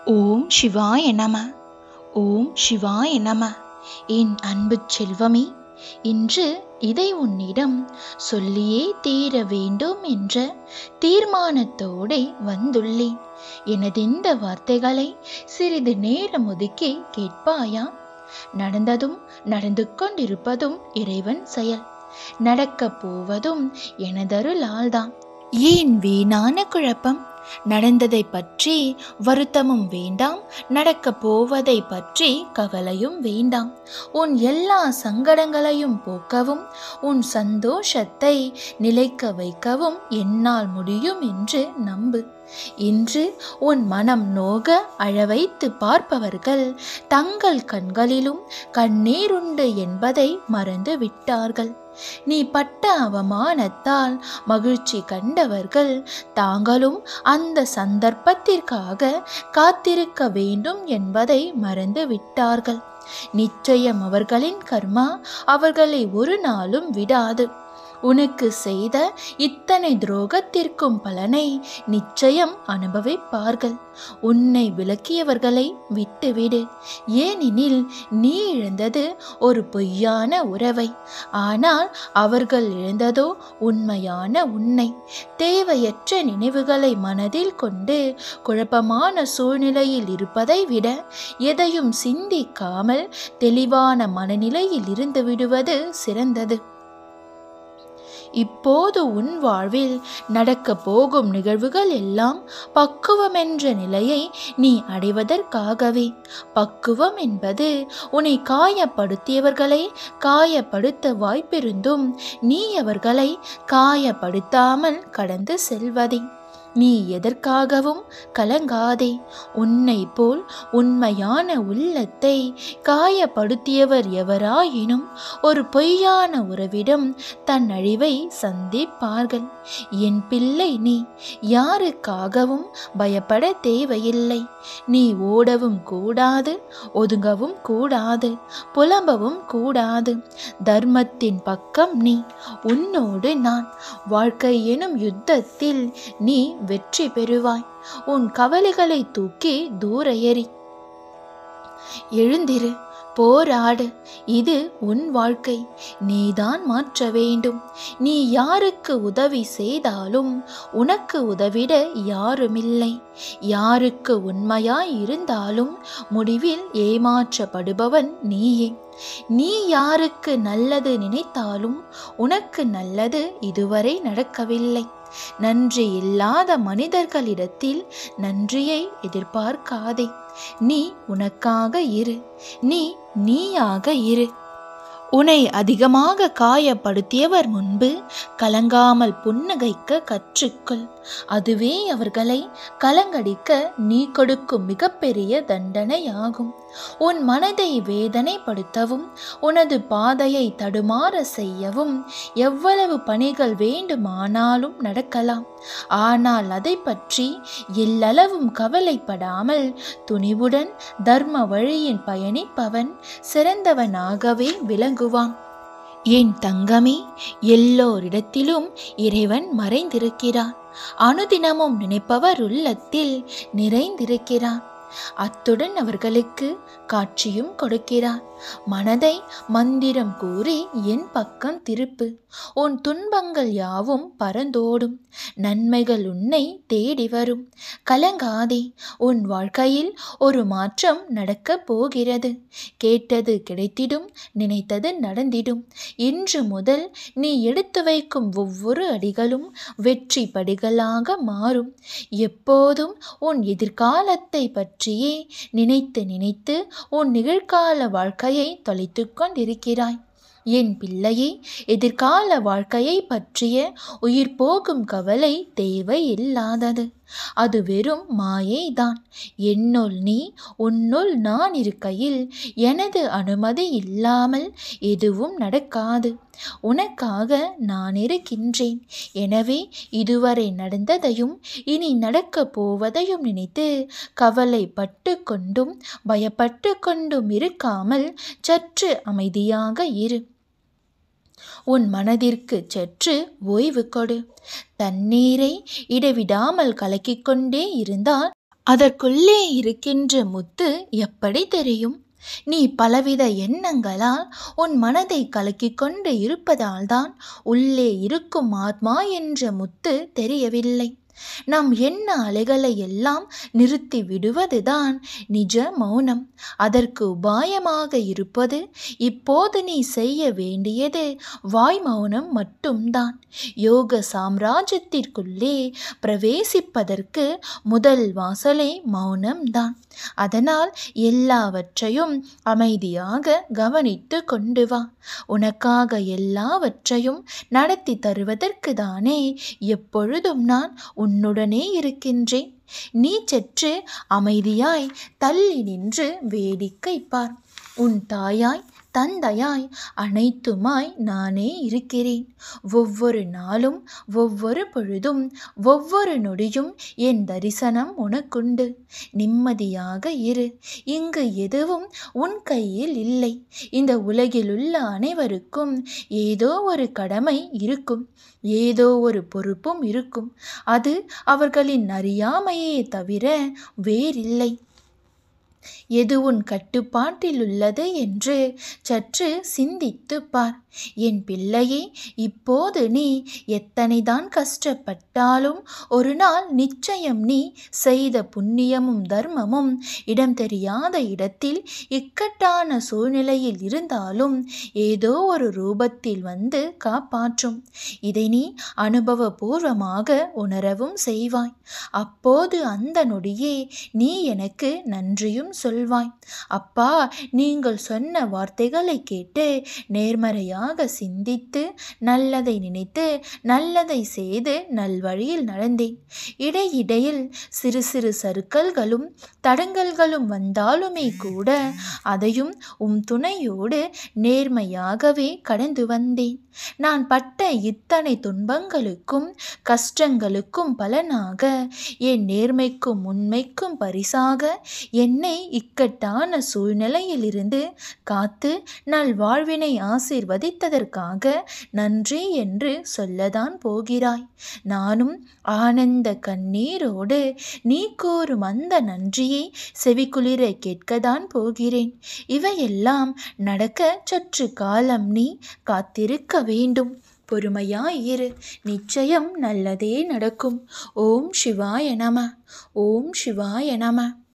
ஓம் சிவாய நம ஓம் சிவாய நம என் அன்பு செல்வமே இன்று இதை உன்னிடம் சொல்லியே தீர வேண்டும் என்ற தீர்மானத்தோടെ வந்துள்ளேன் எனதிந்த வார்த்தைகளை சிறிது நேரம் ஒதுக்கி கேட்பாயா நடந்ததும் நடந்து கொண்டிருப்பதும் இறைவன் செயல் நடக்கப் போவதும் எனதருளால்தான் ஏன் வீணான குழப்பம் நடந்ததை பற்றி வருத்தமும் வேண்டாம் நடக்கப் போவதை பற்றி கவலையும் வேண்டாம் உன் எல்லா சங்கடங்களையும் போக்கவும் உன் சந்தோஷத்தை நிலைக்க வைக்கவும் என்னால் முடியும் என்று நம்பு இன்று உன் மனம் நோக அழவைத்து பார்ப்பவர்கள் தங்கள் கண்களிலும் கண்ணீருண்டு என்பதை மறந்து விட்டார்கள் நீ பட்ட அவமானத்தால் மகிழ்ச்சி கண்டவர்கள் தாங்களும் அந்த சந்தர்ப்பத்திற்காக காத்திருக்க வேண்டும் என்பதை மறந்து விட்டார்கள் நிச்சயம் அவர்களின் கர்மா அவர்களை ஒரு நாளும் விடாது உனக்கு செய்த இத்தனை துரோகத்திற்கும் பலனை நிச்சயம் அனுபவிப்பார்கள் உன்னை விளக்கியவர்களை விட்டுவிடு ஏனெனில் நீ இழந்தது ஒரு பொய்யான உறவை ஆனால் அவர்கள் இழந்ததோ உண்மையான உன்னை தேவையற்ற நினைவுகளை மனதில் கொண்டு குழப்பமான சூழ்நிலையில் இருப்பதை விட எதையும் சிந்திக்காமல் தெளிவான மனநிலையில் இருந்து விடுவது சிறந்தது இப்போது உன் வாழ்வில் நடக்கப் போகும் நிகழ்வுகள் எல்லாம் பக்குவம் என்ற நிலையை நீ அடைவதற்காகவே பக்குவம் என்பது உன்னை காயப்படுத்தியவர்களை காயப்படுத்த வாய்ப்பிருந்தும் நீ அவர்களை காயப்படுத்தாமல் கடந்து செல்வதே நீ எதற்காகவும் கலங்காதே உன்னை போல் உண்மையான உள்ளத்தை காயப்படுத்தியவர் எவராயினும் ஒரு பொய்யான உறவிடம் தன் அழிவை சந்திப்பார்கள் என் பிள்ளை நீ யாருக்காகவும் பயப்பட தேவையில்லை நீ ஓடவும் கூடாது ஒதுங்கவும் கூடாது புலம்பவும் கூடாது தர்மத்தின் பக்கம் நீ உன்னோடு நான் வாழ்க்கை எனும் யுத்தத்தில் நீ வெற்றி பெறுவாய் உன் கவலைகளை தூக்கி தூர எறி எழுந்திரு போராடு இது உன் வாழ்க்கை நீதான் மாற்ற வேண்டும் நீ யாருக்கு உதவி செய்தாலும் உனக்கு உதவிட யாருமில்லை யாருக்கு உண்மையாய் இருந்தாலும் முடிவில் ஏமாற்றப்படுபவன் நீயே நீ யாருக்கு நல்லது நினைத்தாலும் உனக்கு நல்லது இதுவரை நடக்கவில்லை நன்றி இல்லாத மனிதர்களிடத்தில் நன்றியை எதிர்பார்க்காதே நீ உனக்காக இரு நீ நீயாக இரு உன்னை அதிகமாக காயப்படுத்தியவர் முன்பு கலங்காமல் புன்னகைக்க கற்றுக்கொள் அதுவே அவர்களை கலங்கடிக்க நீ கொடுக்கும் மிகப்பெரிய தண்டனையாகும் உன் மனதை வேதனைப்படுத்தவும் உனது பாதையை தடுமாற செய்யவும் எவ்வளவு பணிகள் வேண்டுமானாலும் நடக்கலாம் ஆனால் அதை பற்றி எல்லளவும் கவலைப்படாமல் துணிவுடன் தர்ம வழியின் பயணிப்பவன் சிறந்தவனாகவே விளங்குவான் என் தங்கமே எல்லோரிடத்திலும் இறைவன் மறைந்திருக்கிறான் அனுதினமும் நினைப்பவர் உள்ளத்தில் நிறைந்திருக்கிறான் அத்துடன் அவர்களுக்கு காட்சியும் கொடுக்கிறான் மனதை மந்திரம் கூறி என் பக்கம் திருப்பு உன் துன்பங்கள் யாவும் பறந்தோடும் நன்மைகள் உன்னை தேடி வரும் கலங்காதே உன் வாழ்க்கையில் ஒரு மாற்றம் நடக்கப் போகிறது கேட்டது கிடைத்திடும் நினைத்தது நடந்திடும் இன்று முதல் நீ எடுத்து வைக்கும் ஒவ்வொரு அடிகளும் வெற்றி படிகளாக மாறும் எப்போதும் உன் எதிர்காலத்தை பற்றியே நினைத்து நினைத்து உன் நிகழ்கால வாழ்க்கையை தொலைத்து கொண்டிருக்கிறாய் என் பிள்ளையே எதிர்கால வாழ்க்கையை பற்றிய உயிர் போகும் கவலை தேவையில்லாதது அது வெறும் மாயைதான் என்னுள் நீ உன்னுள் நான் இருக்கையில் எனது அனுமதி இல்லாமல் எதுவும் நடக்காது உனக்காக நான் இருக்கின்றேன் எனவே இதுவரை நடந்ததையும் இனி நடக்கப் போவதையும் நினைத்து கவலைப்பட்டு கொண்டும் பயப்பட்டு கொண்டும் இருக்காமல் சற்று அமைதியாக இரு உன் மனதிற்கு சற்று ஓய்வு கொடு தண்ணீரை இடைவிடாமல் கலக்கிக் கொண்டே இருந்தால் அதற்குள்ளே இருக்கின்ற முத்து எப்படி தெரியும் நீ பலவித எண்ணங்களால் உன் மனதை கலக்கிக் கொண்டு இருப்பதால்தான் உள்ளே இருக்கும் ஆத்மா என்ற முத்து தெரியவில்லை நம் எண்ண அலைகளை எல்லாம் நிறுத்தி விடுவதுதான் நிஜ மௌனம் அதற்கு உபாயமாக இருப்பது இப்போது நீ செய்ய வேண்டியது வாய் மௌனம் மட்டும்தான் யோக சாம்ராஜ்யத்திற்குள்ளே பிரவேசிப்பதற்கு முதல் வாசலே மௌனம்தான் அதனால் எல்லாவற்றையும் அமைதியாக கவனித்து கொண்டு வா உனக்காக எல்லாவற்றையும் நடத்தி தருவதற்கு தானே எப்பொழுதும் நான் உன்னுடனே இருக்கின்றேன் நீ சற்று அமைதியாய் தள்ளி நின்று வேடிக்கை பார் உன் தாயாய் தந்தையாய் அனைத்துமாய் நானே இருக்கிறேன் ஒவ்வொரு நாளும் ஒவ்வொரு பொழுதும் ஒவ்வொரு நொடியும் என் தரிசனம் உனக்குண்டு நிம்மதியாக இரு இங்கு எதுவும் உன் கையில் இல்லை இந்த உலகிலுள்ள அனைவருக்கும் ஏதோ ஒரு கடமை இருக்கும் ஏதோ ஒரு பொறுப்பும் இருக்கும் அது அவர்களின் அறியாமையே தவிர வேறில்லை எது உன் கட்டுப்பாட்டில் உள்ளது என்று சற்று சிந்தித்து பார் என் பிள்ளையே இப்போது நீ எத்தனைதான் கஷ்டப்பட்டாலும் ஒரு நாள் நிச்சயம் நீ செய்த புண்ணியமும் தர்மமும் இடம் தெரியாத இடத்தில் இக்கட்டான சூழ்நிலையில் இருந்தாலும் ஏதோ ஒரு ரூபத்தில் வந்து காப்பாற்றும் இதை நீ அனுபவபூர்வமாக உணரவும் செய்வாய் அப்போது அந்த நொடியே நீ எனக்கு நன்றியும் சொல்வாய் அப்பா நீங்கள் சொன்ன வார்த்தைகளை கேட்டு நேர்மறையாக சிந்தித்து நல்லதை நினைத்து நல்லதை செய்து நல்வழியில் நடந்தேன் இடையிடையில் சிறு சிறு சறுக்கல்களும் தடங்கல்களும் வந்தாலுமே கூட அதையும் உம் துணையோடு நேர்மையாகவே கடந்து வந்தேன் நான் பட்ட இத்தனை துன்பங்களுக்கும் கஷ்டங்களுக்கும் பலனாக என் நேர்மைக்கும் உண்மைக்கும் பரிசாக என்னை இக்கட்டான சூழ்நிலையிலிருந்து காத்து நல்வாழ்வினை ஆசீர்வதித்ததற்காக நன்றி என்று சொல்லதான் போகிறாய் நானும் ஆனந்த கண்ணீரோடு நீ கூறும் அந்த நன்றியை செவிக்குளிர கேட்கத்தான் போகிறேன் இவையெல்லாம் நடக்க சற்று காலம் நீ காத்திருக்க வேண்டும் பொறுமையாயிரு நிச்சயம் நல்லதே நடக்கும் ஓம் சிவாய நம ஓம் சிவாய நம